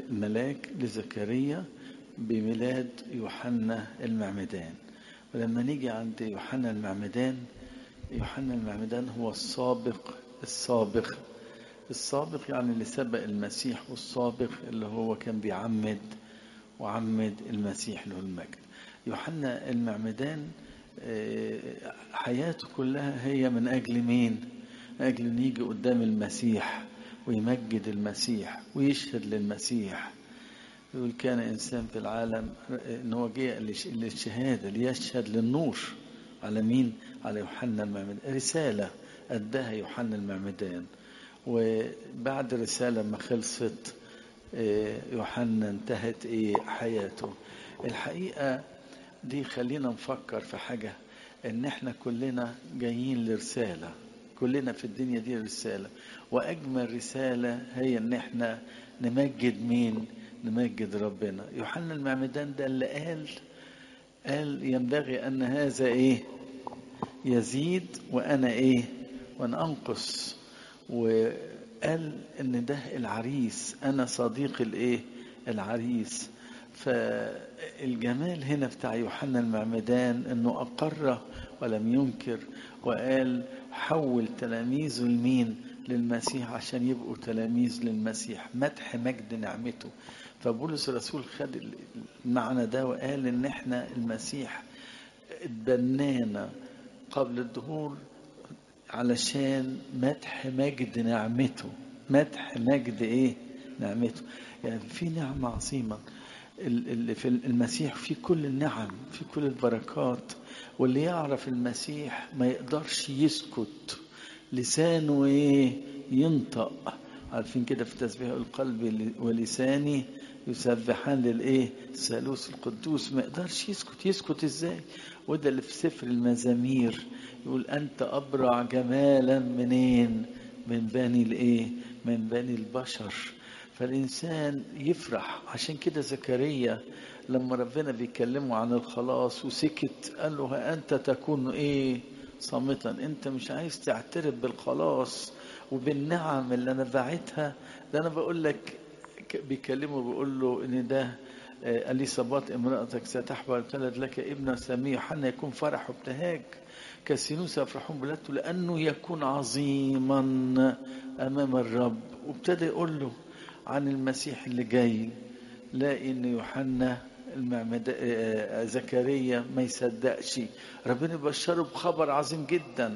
الملاك لزكريا بميلاد يوحنا المعمدان ولما نيجي عند يوحنا المعمدان يوحنا المعمدان هو السابق السابق السابق يعني اللي سبق المسيح والسابق اللي هو كان بيعمد وعمد المسيح له المجد يوحنا المعمدان حياته كلها هي من أجل مين من أجل أن يجي قدام المسيح ويمجد المسيح ويشهد للمسيح يقول كان إنسان في العالم إن هو جاء للشهادة ليشهد للنور على مين؟ على يوحنا المعمدان رسالة أداها يوحنا المعمدان وبعد رسالة ما خلصت يوحنا انتهت ايه حياته الحقيقة دي خلينا نفكر في حاجة ان احنا كلنا جايين لرسالة كلنا في الدنيا دي رسالة واجمل رسالة هي ان احنا نمجد مين نمجد ربنا يوحنا المعمدان ده اللي قال قال ينبغي ان هذا ايه يزيد وانا ايه وانا انقص وقال ان ده العريس انا صديق الايه العريس فالجمال هنا بتاع يوحنا المعمدان انه اقر ولم ينكر وقال حول تلاميذه لمين للمسيح عشان يبقوا تلاميذ للمسيح مدح مجد نعمته فبولس الرسول خد المعنى ده وقال ان احنا المسيح اتبنانا قبل الدهور علشان مدح مجد نعمته مدح مجد ايه نعمته يعني في نعمة عظيمة اللي في المسيح في كل النعم في كل البركات واللي يعرف المسيح ما يقدرش يسكت لسانه ايه ينطق عارفين كده في تسبيح القلب ولساني يسبحان للايه الثالوث القدوس ما يقدرش يسكت يسكت ازاي وده اللي في سفر المزامير يقول انت ابرع جمالا منين من بني الايه من بني البشر فالانسان يفرح عشان كده زكريا لما ربنا بيكلمه عن الخلاص وسكت قال له ها انت تكون ايه صامتا انت مش عايز تعترف بالخلاص وبالنعم اللي انا بعتها ده انا بقول لك بيكلمه بيقول له ان ده اليصابات امرأتك ستحبل تلد لك ابن سميه حنا يكون فرح وابتهاج كالسينوس يفرحون بلادته لانه يكون عظيما امام الرب وابتدى يقول له عن المسيح اللي جاي لاقي ان يوحنا المعمد زكريا ما يصدقش ربنا يبشره بخبر عظيم جدا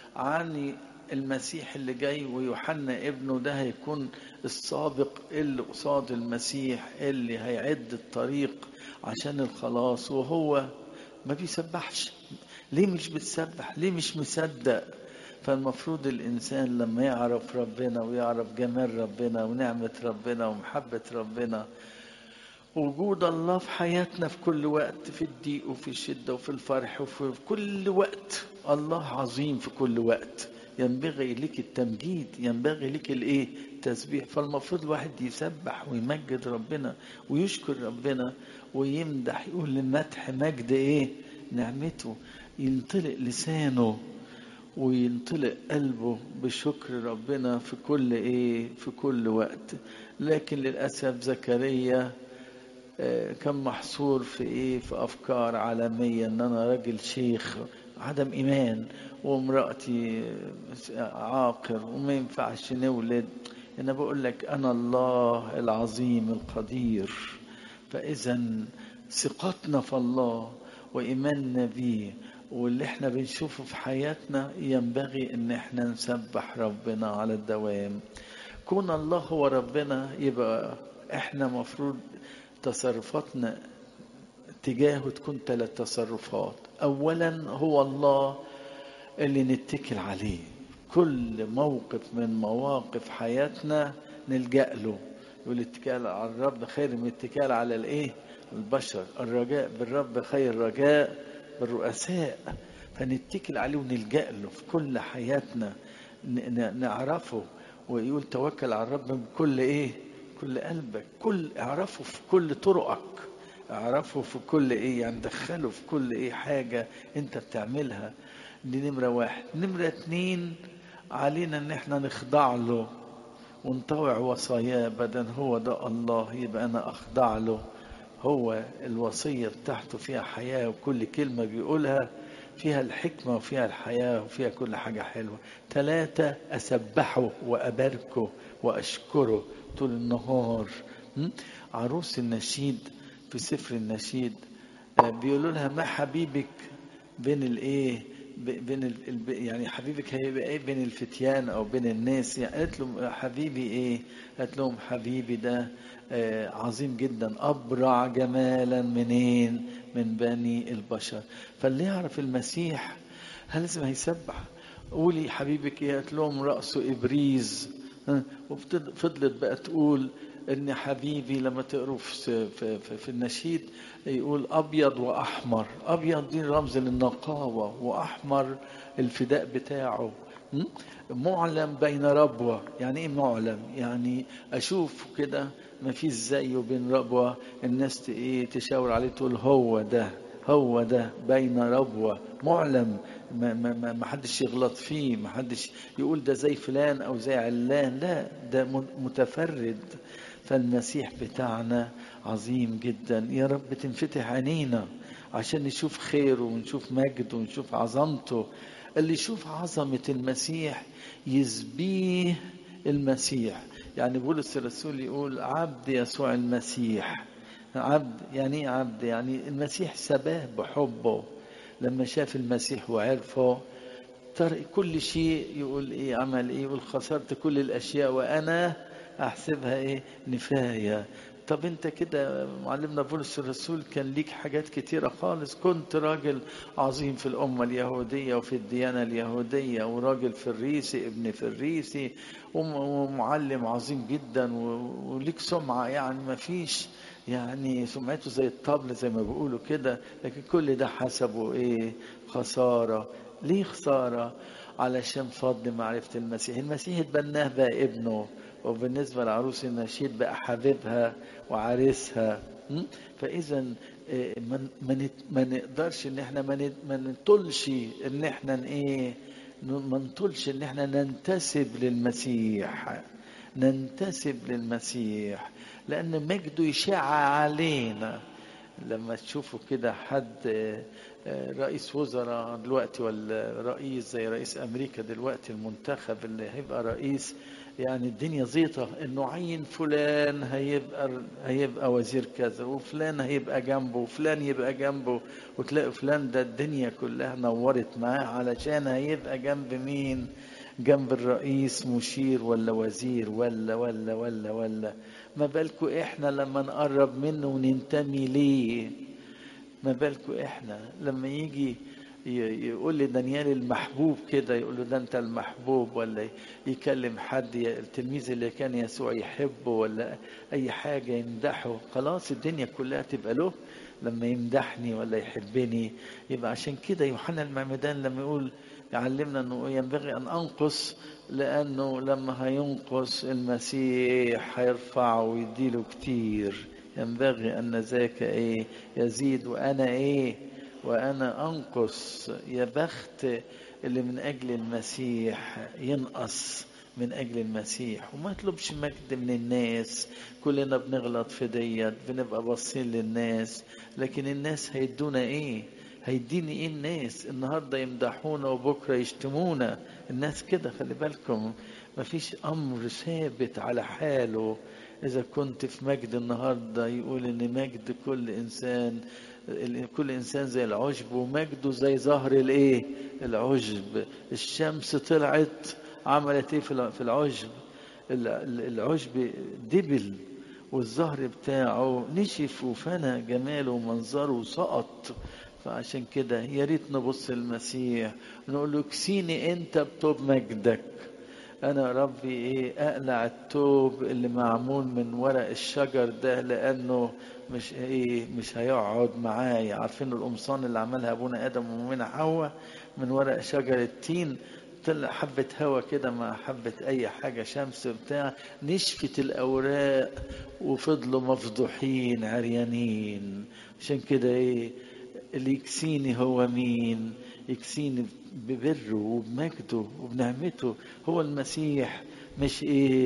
عن المسيح اللي جاي ويوحنا ابنه ده هيكون السابق اللي قصاد المسيح اللي هيعد الطريق عشان الخلاص وهو ما بيسبحش ليه مش بتسبح ليه مش مصدق فالمفروض الإنسان لما يعرف ربنا ويعرف جمال ربنا ونعمة ربنا ومحبة ربنا وجود الله في حياتنا في كل وقت في الضيق وفي الشدة وفي الفرح وفي كل وقت الله عظيم في كل وقت ينبغي لك التمجيد ينبغي لك الايه التسبيح فالمفروض الواحد يسبح ويمجد ربنا ويشكر ربنا ويمدح يقول للمدح مجد ايه نعمته ينطلق لسانه وينطلق قلبه بشكر ربنا في كل ايه في كل وقت لكن للاسف زكريا كان محصور في ايه في افكار عالميه ان انا راجل شيخ عدم ايمان وامرأتي عاقر وما ينفعش نولد انا بقول لك انا الله العظيم القدير فاذا ثقتنا في الله وايماننا بيه واللي احنا بنشوفه في حياتنا ينبغي ان احنا نسبح ربنا على الدوام كون الله هو ربنا يبقى احنا مفروض تصرفاتنا تجاهه تكون ثلاث تصرفات اولا هو الله اللي نتكل عليه كل موقف من مواقف حياتنا نلجأ له يقول الاتكال على الرب خير من الاتكال على الايه البشر الرجاء بالرب خير رجاء بالرؤساء فنتكل عليه ونلجأ له في كل حياتنا نعرفه ويقول توكل على الرب بكل ايه كل قلبك كل اعرفه في كل طرقك اعرفه في كل ايه يعني دخله في كل ايه حاجة انت بتعملها دي نمرة واحد نمرة اتنين علينا ان احنا نخضع له ونطوع وصاياه بدل هو ده الله يبقى انا اخضع له هو الوصية بتاعته فيها حياة وكل كلمة بيقولها فيها الحكمة وفيها الحياة وفيها كل حاجة حلوة ثلاثة أسبحه وأباركه وأشكره طول النهار عروس النشيد في سفر النشيد بيقولوا لها ما حبيبك بين الايه بين ال... يعني حبيبك هيبقى ايه بين الفتيان او بين الناس يعني قالت له حبيبي ايه قالت لهم حبيبي ده آه عظيم جدا ابرع جمالا منين من بني البشر فاللي يعرف المسيح هل لازم هيسبح قولي حبيبك ايه قالت لهم راسه ابريز وفضلت بقى تقول ان حبيبي لما تقروا في, في, في, في النشيد يقول ابيض واحمر ابيض دي رمز للنقاوه واحمر الفداء بتاعه معلم بين ربوه يعني ايه معلم يعني اشوف كده ما فيش زيه بين ربوه الناس ايه تشاور عليه تقول هو ده هو ده بين ربوه معلم ما, ما, ما حدش يغلط فيه ما حدش يقول ده زي فلان او زي علان لا ده متفرد فالمسيح بتاعنا عظيم جدا يا رب تنفتح عينينا عشان نشوف خيره ونشوف مجده ونشوف عظمته اللي يشوف عظمة المسيح يسبيه المسيح يعني بولس الرسول يقول عبد يسوع المسيح عبد يعني ايه عبد يعني المسيح سباه بحبه لما شاف المسيح وعرفه ترك كل شيء يقول ايه عمل ايه يقول خسرت كل الاشياء وانا احسبها ايه نفايه طب انت كده معلمنا بولس الرسول كان ليك حاجات كتيره خالص كنت راجل عظيم في الامه اليهوديه وفي الديانه اليهوديه وراجل فريسي ابن فريسي ومعلم عظيم جدا وليك سمعه يعني ما فيش يعني سمعته زي الطبل زي ما بيقولوا كده لكن كل ده حسبه ايه خساره ليه خساره علشان فضل معرفه المسيح المسيح اتبناه بقى ابنه وبالنسبة لعروس النشيد بقى حبيبها وعريسها فإذا ما نقدرش إن إحنا ما نطلش إن إحنا إيه ما نطلش إن إحنا ننتسب للمسيح ننتسب للمسيح لأن مجده يشع علينا لما تشوفوا كده حد رئيس وزراء دلوقتي ولا رئيس زي رئيس امريكا دلوقتي المنتخب اللي هيبقى رئيس يعني الدنيا زيطة انه عين فلان هيبقى هيبقى وزير كذا وفلان هيبقى جنبه وفلان يبقى جنبه وتلاقي فلان ده الدنيا كلها نورت معاه علشان هيبقى جنب مين جنب الرئيس مشير ولا وزير ولا ولا ولا ولا ما بالكم احنا لما نقرب منه وننتمي ليه ما بالكم احنا لما يجي يقول لي دانيال المحبوب كده يقول له ده انت المحبوب ولا يكلم حد التلميذ اللي كان يسوع يحبه ولا اي حاجه يمدحه خلاص الدنيا كلها تبقى له لما يمدحني ولا يحبني يبقى عشان كده يوحنا المعمدان لما يقول يعلمنا انه ينبغي ان انقص لانه لما هينقص المسيح هيرفعه ويديله كتير ينبغي ان ذاك ايه يزيد وانا ايه وانا انقص يا بخت اللي من اجل المسيح ينقص من اجل المسيح وما يطلبش مجد من الناس كلنا بنغلط في ديت بنبقى باصين للناس لكن الناس هيدونا ايه هيديني ايه الناس النهارده يمدحونا وبكره يشتمونا الناس كده خلي بالكم مفيش امر ثابت على حاله اذا كنت في مجد النهارده يقول ان مجد كل انسان كل انسان زي العشب ومجده زي ظهر الايه العشب الشمس طلعت عملت ايه في العشب العشب دبل والزهر بتاعه نشف وفنى جماله ومنظره وسقط فعشان كده يا ريت نبص المسيح نقول له كسيني انت بطوب مجدك انا ربي ايه اقلع التوب اللي معمول من ورق الشجر ده لانه مش ايه مش هيقعد معايا عارفين القمصان اللي عملها ابونا ادم وامنا حواء من ورق شجر التين طلع حبة هوا كده مع حبة أي حاجة شمس بتاع نشفت الأوراق وفضلوا مفضوحين عريانين عشان كده إيه اللي يكسيني هو مين يكسيني ببره وبمجده وبنعمته هو المسيح مش ايه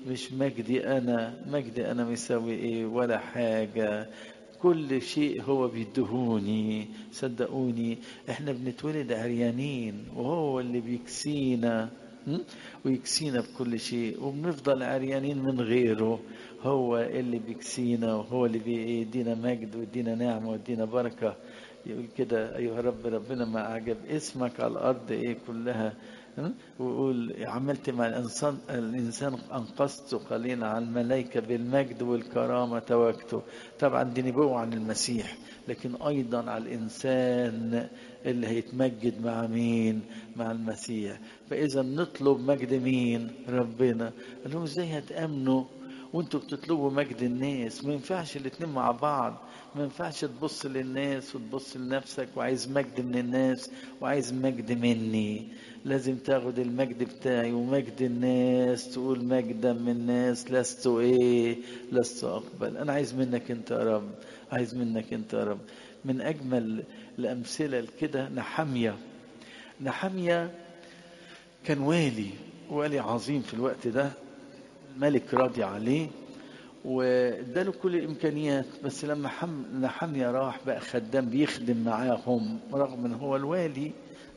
مش مجدي انا مجدي انا مسوي ايه ولا حاجة كل شيء هو بيدهوني صدقوني احنا بنتولد عريانين وهو اللي بيكسينا م? ويكسينا بكل شيء وبنفضل عريانين من غيره هو اللي بيكسينا وهو اللي بيدينا مجد ويدينا نعمة ويدينا بركة يقول كده أيها رب ربنا ما أعجب اسمك على الأرض إيه كلها ويقول عملت مع الإنسان الإنسان أنقذته قليلا عن الملائكة بالمجد والكرامة توجته طبعا دي نبوة عن المسيح لكن أيضا على الإنسان اللي هيتمجد مع مين مع المسيح فإذا نطلب مجد مين ربنا قال لهم إزاي هتأمنوا وانتوا بتطلبوا مجد الناس ما ينفعش الاتنين مع بعض ما ينفعش تبص للناس وتبص لنفسك وعايز مجد من الناس وعايز مجد مني لازم تاخد المجد بتاعي ومجد الناس تقول مجدا من الناس لست ايه لست اقبل انا عايز منك انت يا رب عايز منك انت يا رب من اجمل الامثله كده نحميه نحميه كان والي والي عظيم في الوقت ده الملك راضي عليه واداله كل الامكانيات بس لما حم... نحمية راح بقى خدام بيخدم معاهم رغم ان هو الوالي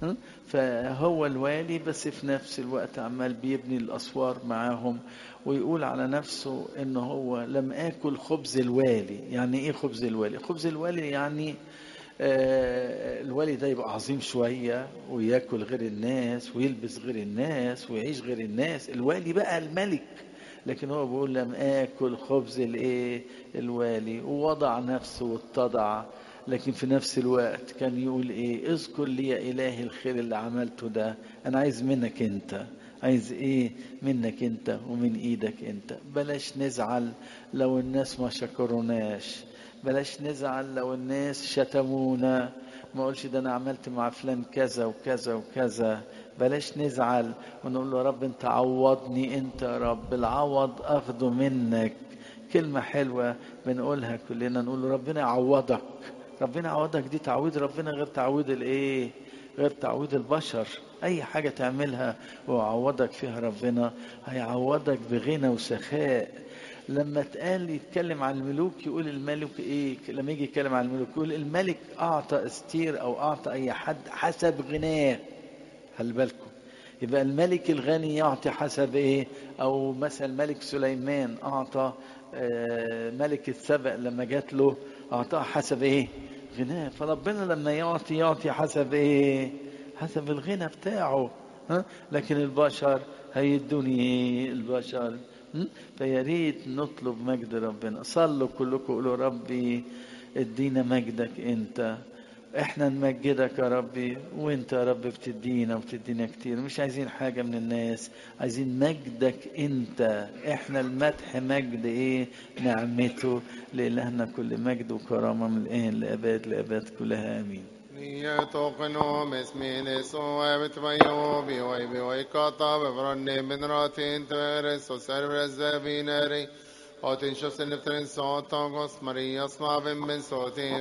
فهو الوالي بس في نفس الوقت عمال بيبني الاسوار معاهم ويقول على نفسه ان هو لم اكل خبز الوالي يعني ايه خبز الوالي خبز الوالي يعني آه الوالي ده يبقى عظيم شوية وياكل غير الناس ويلبس غير الناس ويعيش غير الناس الوالي بقى الملك لكن هو بيقول لم آكل خبز الايه الوالي ووضع نفسه واتضع لكن في نفس الوقت كان يقول ايه اذكر لي يا الهي الخير اللي عملته ده انا عايز منك انت عايز ايه منك انت ومن ايدك انت بلاش نزعل لو الناس ما شكروناش بلاش نزعل لو الناس شتمونا ما اقولش ده انا عملت مع فلان كذا وكذا وكذا بلاش نزعل ونقول له يا رب انت عوضني انت يا رب العوض اخده منك كلمة حلوة بنقولها كلنا نقول له ربنا يعوضك ربنا يعوضك دي تعويض ربنا غير تعويض الايه غير تعويض البشر اي حاجة تعملها ويعوضك فيها ربنا هيعوضك بغنى وسخاء لما اتقال يتكلم عن الملوك يقول الملك ايه لما يجي يتكلم عن الملوك يقول الملك اعطى استير او اعطى اي حد حسب غناه خلي بالكم يبقى الملك الغني يعطي حسب ايه او مثلا ملك سليمان اعطى ملك السبأ لما جات له اعطاه حسب ايه غناه فربنا لما يعطي يعطي حسب ايه حسب الغنى بتاعه ها لكن البشر هيدوني ايه البشر فيا ريت نطلب مجد ربنا صلوا كلكم قولوا ربي ادينا مجدك انت احنا نمجدك يا ربي وانت يا رب بتدينا وبتدينا كتير مش عايزين حاجة من الناس عايزين مجدك انت احنا المدح مجد ايه نعمته لإلهنا كل مجد وكرامة من الآن لأباد لأباد كلها آمين يتوقنوا باسمين يسوع بتبيو بيوي بيوي كاتا بفرني من راتين تغرس وسرب الزبينري وتنشف سنفترين صوت تاغوس مريا صنابن من صوتين